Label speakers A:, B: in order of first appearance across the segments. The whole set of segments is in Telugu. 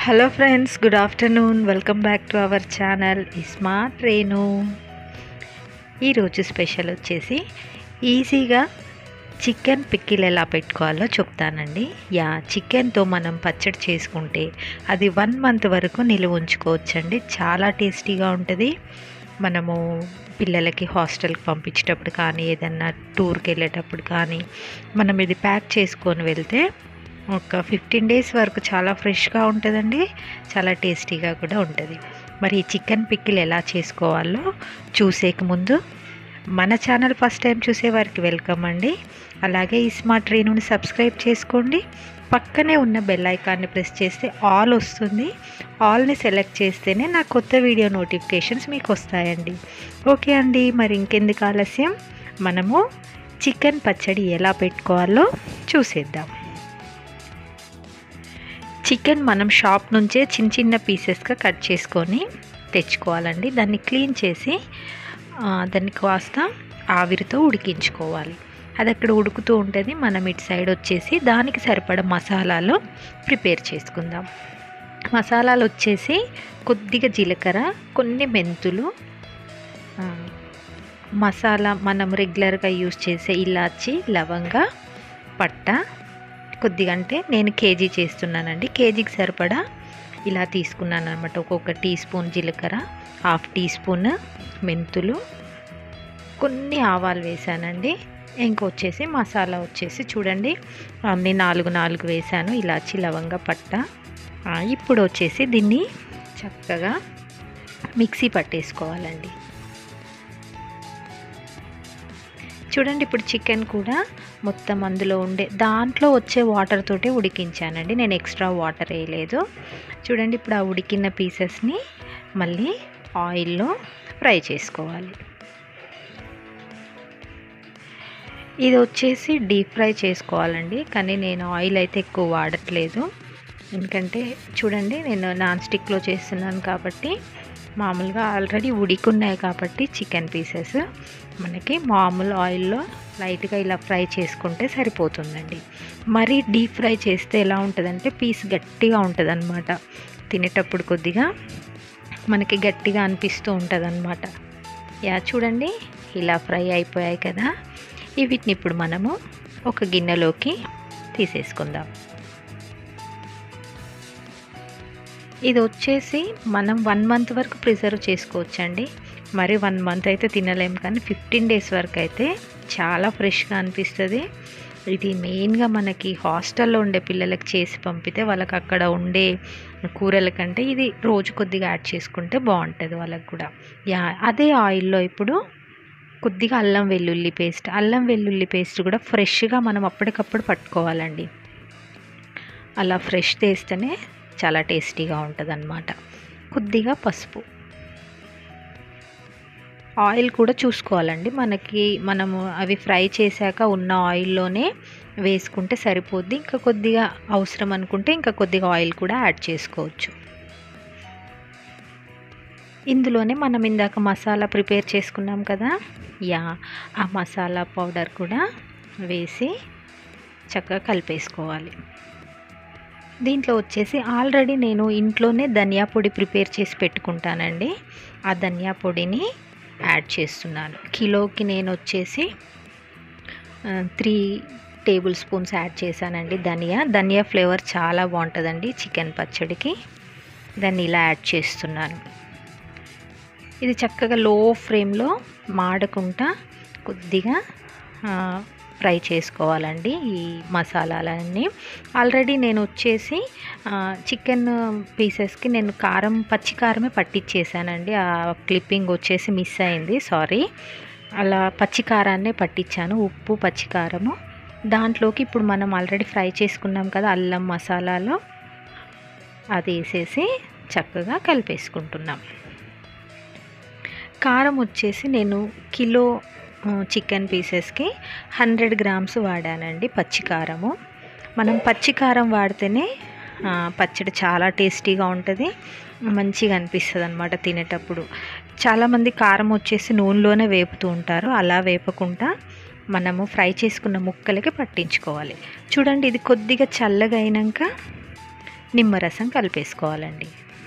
A: hello friends good afternoon welcome back to our channel smart Renu ఈరోజు స్పెషల్ వచ్చేసి ఈజీగా చికెన్ పిక్కిల్ ఎలా పెట్టుకోవాలో చెప్తానండి యా చికెన్తో మనం పచ్చడి చేసుకుంటే అది వన్ మంత్ వరకు నిలువ ఉంచుకోవచ్చండి చాలా టేస్టీగా ఉంటుంది మనము పిల్లలకి హాస్టల్కి పంపించేటప్పుడు కానీ ఏదన్నా టూర్కి వెళ్ళేటప్పుడు కానీ మనం ఇది ప్యాక్ చేసుకొని వెళ్తే ఒక ఫిఫ్టీన్ డేస్ వరకు చాలా ఫ్రెష్గా ఉంటుందండి చాలా టేస్టీగా కూడా ఉంటుంది మరి ఈ చికెన్ పిక్కిల్ ఎలా చేసుకోవాలో చూసేక ముందు మన ఛానల్ ఫస్ట్ టైం చూసే వారికి వెల్కమ్ అండి అలాగే ఈ స్మార్ట్ ట్రైనుని సబ్స్క్రైబ్ చేసుకోండి పక్కనే ఉన్న బెల్ ఐకాన్ని ప్రెస్ చేస్తే ఆల్ వస్తుంది ఆల్ని సెలెక్ట్ చేస్తేనే నా కొత్త వీడియో నోటిఫికేషన్స్ మీకు వస్తాయండి ఓకే అండి మరి ఇంకెందుకు ఆలస్యం మనము చికెన్ పచ్చడి ఎలా పెట్టుకోవాలో చూసేద్దాం చికెన్ మనం షాప్ నుంచే చిన్న చిన్న పీసెస్గా కట్ చేసుకొని తెచ్చుకోవాలండి దాన్ని క్లీన్ చేసి దాన్ని కాస్త ఆవిరితో ఉడికించుకోవాలి అది అక్కడ ఉడుకుతూ ఉంటుంది మనం ఇటు సైడ్ వచ్చేసి దానికి సరిపడ మసాలాలు ప్రిపేర్ చేసుకుందాం మసాలాలు వచ్చేసి కొద్దిగా జీలకర్ర కొన్ని మెంతులు మసాలా మనం రెగ్యులర్గా యూస్ చేసే ఇలాచి లవంగ పట్ట కొద్దిగా అంటే నేను కేజీ చేస్తున్నానండి కేజీకి సరిపడా ఇలా తీసుకున్నాను అనమాట ఒక్కొక్క టీ స్పూన్ జీలకర్ర హాఫ్ టీ స్పూన్ మెంతులు కొన్ని ఆవాలు వేసానండి ఇంకొచ్చేసి మసాలా వచ్చేసి చూడండి అన్ని నాలుగు నాలుగు వేసాను ఇలాచి లవంగ పట్ట ఇప్పుడు వచ్చేసి దీన్ని చక్కగా మిక్సీ పట్టేసుకోవాలండి చూడండి ఇప్పుడు చికెన్ కూడా మొత్తం అందులో ఉండే దాంట్లో వచ్చే వాటర్ తోటే ఉడికించానండి నేను ఎక్స్ట్రా వాటర్ వేయలేదు చూడండి ఇప్పుడు ఆ ఉడికిన పీసెస్ని మళ్ళీ ఆయిల్లో ఫ్రై చేసుకోవాలి ఇది వచ్చేసి డీప్ ఫ్రై చేసుకోవాలండి కానీ నేను ఆయిల్ అయితే ఎక్కువ వాడట్లేదు ఎందుకంటే చూడండి నేను నాన్ స్టిక్లో చేస్తున్నాను కాబట్టి మామూలుగా ఆల్రెడీ ఉడికున్నాయి కాబట్టి చికెన్ పీసెస్ మనకి మామూలు ఆయిల్లో లైట్గా ఇలా ఫ్రై చేసుకుంటే సరిపోతుందండి మరీ డీప్ ఫ్రై చేస్తే ఎలా ఉంటుందంటే పీస్ గట్టిగా ఉంటుంది అనమాట తినేటప్పుడు కొద్దిగా మనకి గట్టిగా అనిపిస్తూ ఉంటుంది అనమాట యా చూడండి ఇలా ఫ్రై అయిపోయాయి కదా వీటిని ఇప్పుడు మనము ఒక గిన్నెలోకి తీసేసుకుందాం ఇది వచ్చేసి మనం వన్ మంత్ వరకు ప్రిజర్వ్ చేసుకోవచ్చండి మరి వన్ మంత్ అయితే తినలేము కానీ ఫిఫ్టీన్ డేస్ వరకు అయితే చాలా ఫ్రెష్గా అనిపిస్తుంది ఇది మెయిన్గా మనకి హాస్టల్లో ఉండే పిల్లలకి చేసి పంపితే వాళ్ళకి అక్కడ ఉండే కూరల కంటే ఇది రోజు కొద్దిగా యాడ్ చేసుకుంటే బాగుంటుంది వాళ్ళకి కూడా యా అదే ఆయిల్లో ఇప్పుడు కొద్దిగా అల్లం వెల్లుల్లి పేస్ట్ అల్లం వెల్లుల్లి పేస్ట్ కూడా ఫ్రెష్గా మనం అప్పటికప్పుడు పట్టుకోవాలండి అలా ఫ్రెష్ చేస్తేనే చాలా టేస్టీగా ఉంటుంది అన్నమాట కొద్దిగా పసుపు ఆయిల్ కూడా చూసుకోవాలండి మనకి మనము అవి ఫ్రై చేశాక ఉన్న ఆయిల్లోనే వేసుకుంటే సరిపోద్ది ఇంకా కొద్దిగా అవసరం అనుకుంటే ఇంకా కొద్దిగా ఆయిల్ కూడా యాడ్ చేసుకోవచ్చు ఇందులోనే మనం ఇందాక మసాలా ప్రిపేర్ చేసుకున్నాం కదా యా ఆ మసాలా పౌడర్ కూడా వేసి చక్కగా కలిపేసుకోవాలి దీంట్లో వచ్చేసి ఆల్రెడీ నేను ఇంట్లోనే ధనియా పొడి ప్రిపేర్ చేసి పెట్టుకుంటానండి ఆ ధనియా పొడిని యాడ్ చేస్తున్నాను కిలోకి నేను వచ్చేసి త్రీ టేబుల్ స్పూన్స్ యాడ్ చేశానండి ధనియా ధనియా ఫ్లేవర్ చాలా బాగుంటుందండి చికెన్ పచ్చడికి దాన్ని ఇలా యాడ్ చేస్తున్నాను ఇది చక్కగా లో ఫ్లేమ్లో మాడకుండా కొద్దిగా ఫ్రై చేసుకోవాలండి ఈ మసాలాలన్నీ ఆల్రెడీ నేను వచ్చేసి చికెన్ పీసెస్కి నేను కారం పచ్చి కారమే పట్టించేసానండి ఆ క్లిప్పింగ్ వచ్చేసి మిస్ అయింది సారీ అలా పచ్చి కారాన్నే పట్టించాను ఉప్పు పచ్చి కారము దాంట్లోకి ఇప్పుడు మనం ఆల్రెడీ ఫ్రై చేసుకున్నాం కదా అల్లం మసాలాలో అది వేసేసి చక్కగా కలిపేసుకుంటున్నాం కారం వచ్చేసి నేను కిలో చికెన్ పీసెస్కి హండ్రెడ్ గ్రామ్స్ వాడానండి పచ్చికారము మనం పచ్చికారం వాడితేనే పచ్చడి చాలా టేస్టీగా ఉంటుంది మంచిగా అనిపిస్తుంది అనమాట తినేటప్పుడు చాలామంది కారం వచ్చేసి నూనెలోనే వేపుతూ ఉంటారు అలా వేపకుండా మనము ఫ్రై చేసుకున్న ముక్కలకి పట్టించుకోవాలి చూడండి ఇది కొద్దిగా చల్లగా అయినాక నిమ్మరసం కలిపేసుకోవాలండి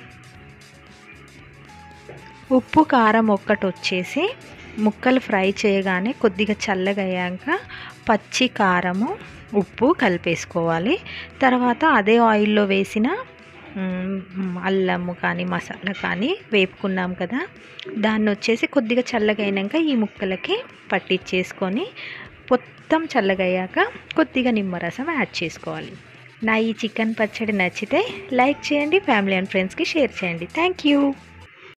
A: ఉప్పు కారం ఒక్కటి వచ్చేసి ముక్కలు ఫ్రై చేయగానే కొద్దిగా చల్లగా అయ్యాక పచ్చి కారము ఉప్పు కలిపేసుకోవాలి తర్వాత అదే ఆయిల్లో వేసిన మ్, అల్లము కానీ మసాలా కానీ వేపుకున్నాం కదా దాన్ని వచ్చేసి కొద్దిగా చల్లగా అయినాక ఈ ముక్కలకి పట్టించేసుకొని మొత్తం చల్లగా అయ్యాక కొద్దిగా నిమ్మరసం యాడ్ చేసుకోవాలి నా ఈ చికెన్ పచ్చడి నచ్చితే లైక్ చేయండి ఫ్యామిలీ అండ్ ఫ్రెండ్స్కి షేర్ చేయండి థ్యాంక్ యూ